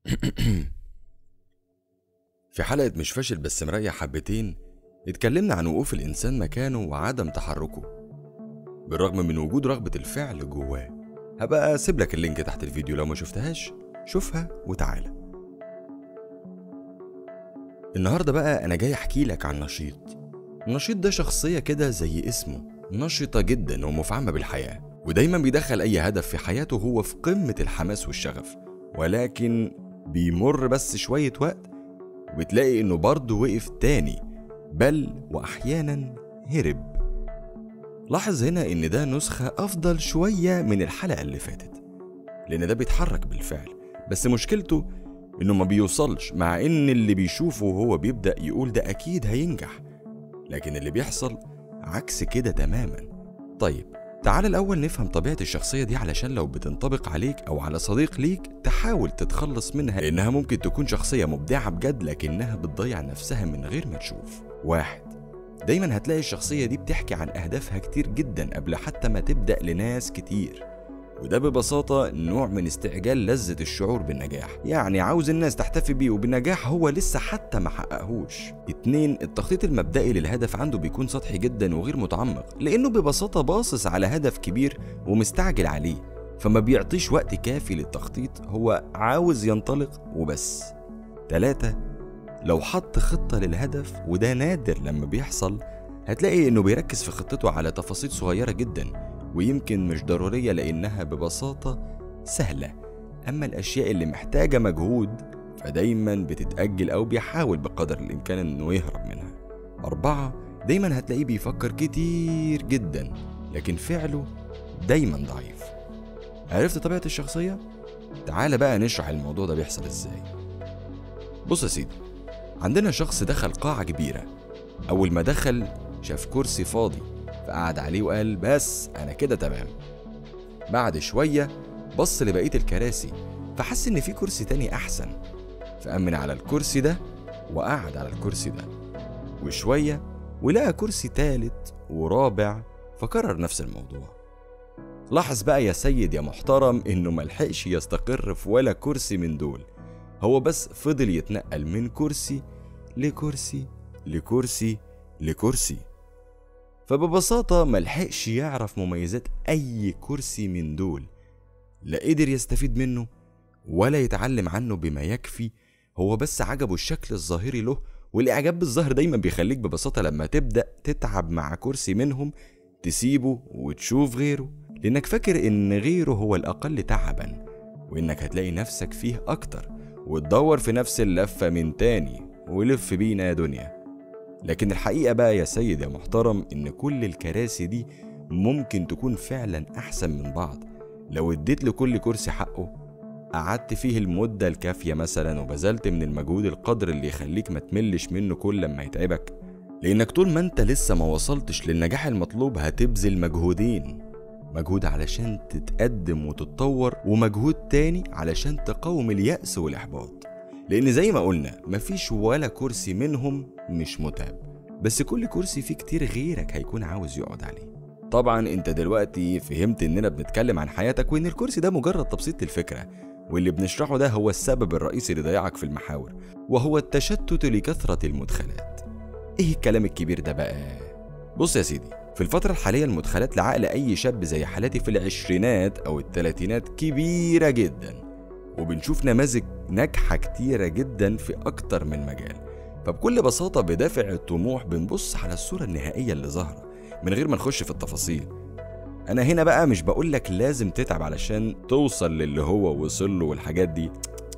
في حلقة مش فاشل بس مريح حبتين اتكلمنا عن وقوف الإنسان مكانه وعدم تحركه بالرغم من وجود رغبة الفعل جواه هبقى أسيب لك اللينك تحت الفيديو لو ما شفتهاش شوفها وتعالى النهاردة بقى أنا جاي أحكي لك عن نشيط النشيط ده شخصية كده زي اسمه نشطة جدا ومفعمة بالحياة ودايما بيدخل أي هدف في حياته هو في قمة الحماس والشغف ولكن بيمر بس شوية وقت وبتلاقي إنه برضه وقف تاني بل وأحيانا هرب لاحظ هنا إن ده نسخة أفضل شوية من الحلقة اللي فاتت لأن ده بيتحرك بالفعل بس مشكلته إنه ما بيوصلش مع إن اللي بيشوفه وهو بيبدأ يقول ده أكيد هينجح لكن اللي بيحصل عكس كده تماما طيب تعال الأول نفهم طبيعة الشخصية دي علشان لو بتنطبق عليك أو على صديق ليك تحاول تتخلص منها لأنها ممكن تكون شخصية مبدعة بجد لكنها بتضيع نفسها من غير ما تشوف واحد دايما هتلاقي الشخصية دي بتحكي عن أهدافها كتير جدا قبل حتى ما تبدأ لناس كتير وده ببساطة نوع من استعجال لذة الشعور بالنجاح يعني عاوز الناس تحتفي بيه وبنجاح هو لسه حتى ما حققهوش اتنين التخطيط المبدئي للهدف عنده بيكون سطحي جدا وغير متعمق لأنه ببساطة باصص على هدف كبير ومستعجل عليه فما بيعطيش وقت كافي للتخطيط هو عاوز ينطلق وبس تلاتة لو حط خطة للهدف وده نادر لما بيحصل هتلاقي انه بيركز في خطته على تفاصيل صغيرة جدا ويمكن مش ضرورية لأنها ببساطة سهلة أما الأشياء اللي محتاجة مجهود فدايما بتتأجل أو بيحاول بقدر الإمكان إنه يهرب منها أربعة دايما هتلاقيه بيفكر كتير جدا لكن فعله دايما ضعيف عرفت طبيعة الشخصية؟ تعال بقى نشرح الموضوع ده بيحصل ازاي بص يا سيدي عندنا شخص دخل قاعة كبيرة أول ما دخل شاف كرسي فاضي فقعد عليه وقال بس أنا كده تمام بعد شوية بص لبقية الكراسي فحس إن في كرسي تاني أحسن فأمن على الكرسي ده وقعد على الكرسي ده وشوية ولقى كرسي تالت ورابع فكرر نفس الموضوع لاحظ بقى يا سيد يا محترم إنه ملحقش يستقر في ولا كرسي من دول هو بس فضل يتنقل من كرسي لكرسي لكرسي لكرسي فببساطة ملحقش يعرف مميزات أي كرسي من دول لا قدر يستفيد منه ولا يتعلم عنه بما يكفي هو بس عجبه الشكل الظاهري له والإعجاب بالظاهر دايما بيخليك ببساطة لما تبدأ تتعب مع كرسي منهم تسيبه وتشوف غيره لأنك فاكر إن غيره هو الأقل تعبا وإنك هتلاقي نفسك فيه أكتر وتدور في نفس اللفة من تاني ولف بينا يا دنيا لكن الحقيقة بقى يا سيد يا محترم إن كل الكراسي دي ممكن تكون فعلا أحسن من بعض لو اديت لكل كرسي حقه قعدت فيه المدة الكافية مثلا وبذلت من المجهود القدر اللي يخليك ما تملش منه كل لما يتعبك لأنك طول ما أنت لسه ما وصلتش للنجاح المطلوب هتبذل مجهودين مجهود علشان تتقدم وتتطور ومجهود تاني علشان تقاوم اليأس والإحباط لأن زي ما قلنا مفيش ولا كرسي منهم مش متعب بس كل كرسي فيه كتير غيرك هيكون عاوز يقعد عليه طبعا انت دلوقتي فهمت اننا بنتكلم عن حياتك وان الكرسي ده مجرد تبسيط الفكرة واللي بنشرحه ده هو السبب الرئيسي لضياعك في المحاور وهو التشتت لكثرة المدخلات ايه الكلام الكبير ده بقى بص يا سيدي في الفترة الحالية المدخلات لعقل أي شاب زي حالاتي في العشرينات أو التلاتينات كبيرة جدا وبنشوف نماذج ناجحة كتيرة جدا في أكتر من مجال فبكل بساطة بدافع الطموح بنبص على الصورة النهائية اللي ظاهرة من غير ما نخش في التفاصيل أنا هنا بقى مش بقولك لازم تتعب علشان توصل للي هو وصل له والحاجات دي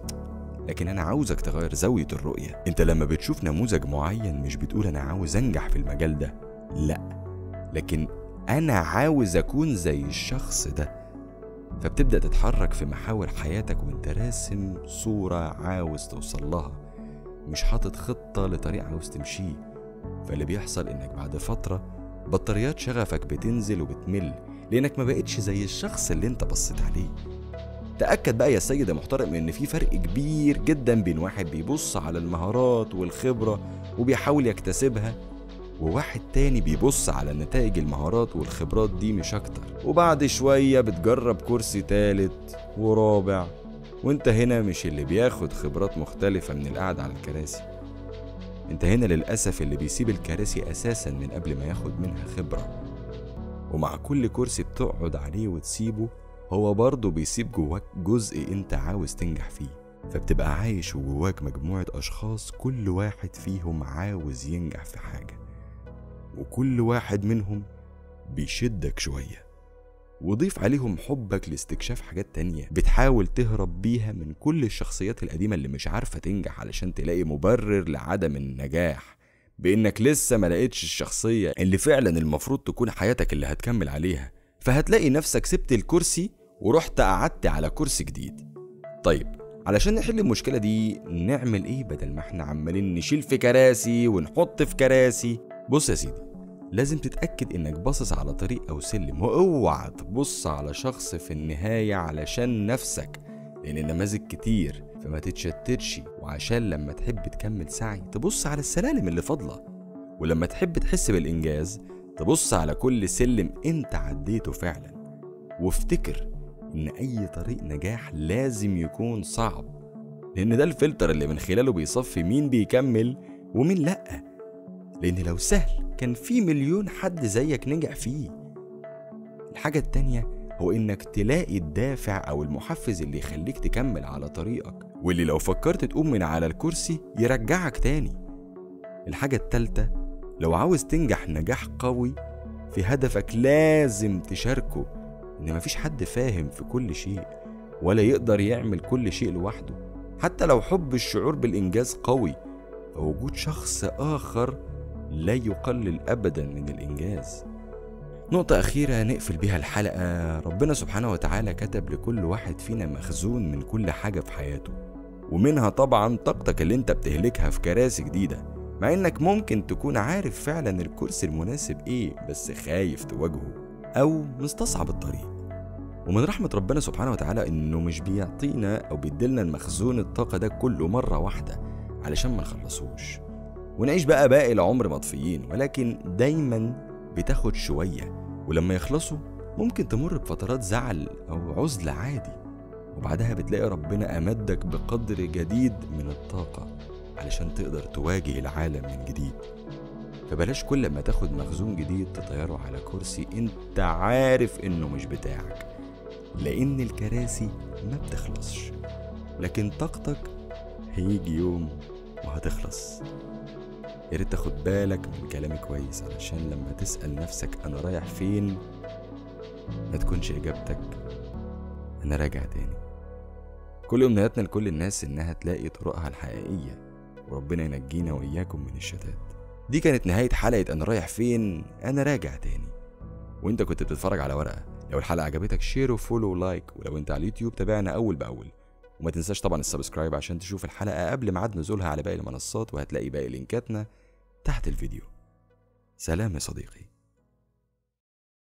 لكن أنا عاوزك تغير زاوية الرؤية أنت لما بتشوف نموذج معين مش بتقول أنا عاوز أنجح في المجال ده لأ لكن أنا عاوز أكون زي الشخص ده فبتبدأ تتحرك في محاور حياتك وانت راسم صورة عاوز توصل لها مش حاطط خطة لطريق عاوز تمشيه فاللي بيحصل انك بعد فترة بطاريات شغفك بتنزل وبتمل لانك ما بقتش زي الشخص اللي انت بصيت عليه تأكد بقى يا سيد يا محترم ان في فرق كبير جدا بين واحد بيبص على المهارات والخبرة وبيحاول يكتسبها وواحد تاني بيبص على نتائج المهارات والخبرات دي مش أكتر وبعد شوية بتجرب كرسي تالت ورابع وانت هنا مش اللي بياخد خبرات مختلفة من القعدة على الكراسي انت هنا للأسف اللي بيسيب الكراسي أساسا من قبل ما ياخد منها خبرة ومع كل كرسي بتقعد عليه وتسيبه هو برضه بيسيب جواك جزء انت عاوز تنجح فيه فبتبقى عايش وجواك مجموعة أشخاص كل واحد فيهم عاوز ينجح في حاجة وكل واحد منهم بيشدك شوية وضيف عليهم حبك لاستكشاف حاجات تانية بتحاول تهرب بيها من كل الشخصيات القديمة اللي مش عارفة تنجح علشان تلاقي مبرر لعدم النجاح بإنك لسه ما لقيتش الشخصية اللي فعلا المفروض تكون حياتك اللي هتكمل عليها فهتلاقي نفسك سبت الكرسي ورحت قعدت على كرسي جديد طيب علشان نحل المشكلة دي نعمل ايه بدل ما احنا عمالين نشيل في كراسي ونحط في كراسي بص يا سيدي لازم تتأكد إنك باصص على طريق أو سلم واوعى تبص على شخص في النهاية علشان نفسك لأن النماذج كتير فما تتشتتش وعشان لما تحب تكمل سعي تبص على السلالم اللي فاضلة ولما تحب تحس بالإنجاز تبص على كل سلم أنت عديته فعلا وافتكر إن أي طريق نجاح لازم يكون صعب لأن ده الفلتر اللي من خلاله بيصفي مين بيكمل ومين لأ لأن لو سهل كان في مليون حد زيك نجح فيه الحاجة التانية هو إنك تلاقي الدافع أو المحفز اللي يخليك تكمل على طريقك واللي لو فكرت تقوم من على الكرسي يرجعك تاني الحاجة التالتة لو عاوز تنجح نجاح قوي في هدفك لازم تشاركه إن مفيش حد فاهم في كل شيء ولا يقدر يعمل كل شيء لوحده حتى لو حب الشعور بالإنجاز قوي فوجود شخص آخر لا يقلل ابدا من الانجاز نقطة أخيرة نقفل بيها الحلقة ربنا سبحانه وتعالى كتب لكل واحد فينا مخزون من كل حاجة في حياته ومنها طبعا طاقتك اللي انت بتهلكها في كراسي جديدة مع انك ممكن تكون عارف فعلا الكرسي المناسب ايه بس خايف تواجهه او مستصعب الطريق ومن رحمة ربنا سبحانه وتعالى انه مش بيعطينا او بيديلنا المخزون الطاقة ده كله مرة واحدة علشان ما نخلصوش ونعيش بقى باقي العمر مطفيين ولكن دايما بتاخد شوية ولما يخلصوا ممكن تمر بفترات زعل أو عزلة عادي وبعدها بتلاقي ربنا أمدك بقدر جديد من الطاقة علشان تقدر تواجه العالم من جديد فبلاش كل ما تاخد مخزون جديد تطيره على كرسي انت عارف انه مش بتاعك لان الكراسي ما بتخلصش لكن طاقتك هيجي يوم وهتخلص يا ريت تاخد بالك من كلامي كويس علشان لما تسأل نفسك أنا رايح فين ما تكونش إجابتك أنا راجع تاني كل أمنياتنا لكل الناس إنها تلاقي طرقها الحقيقية وربنا ينجينا وإياكم من الشتات دي كانت نهاية حلقة أنا رايح فين أنا راجع تاني وانت كنت بتتفرج على ورقة لو الحلقة عجبتك شير وفولو ولايك ولو انت على اليوتيوب تابعنا أول بأول وما تنساش طبعا السبسكرايب عشان تشوف الحلقة قبل ميعاد نزولها على باقي المنصات وهتلاقي باقي لينكاتنا تحت الفيديو سلام يا صديقي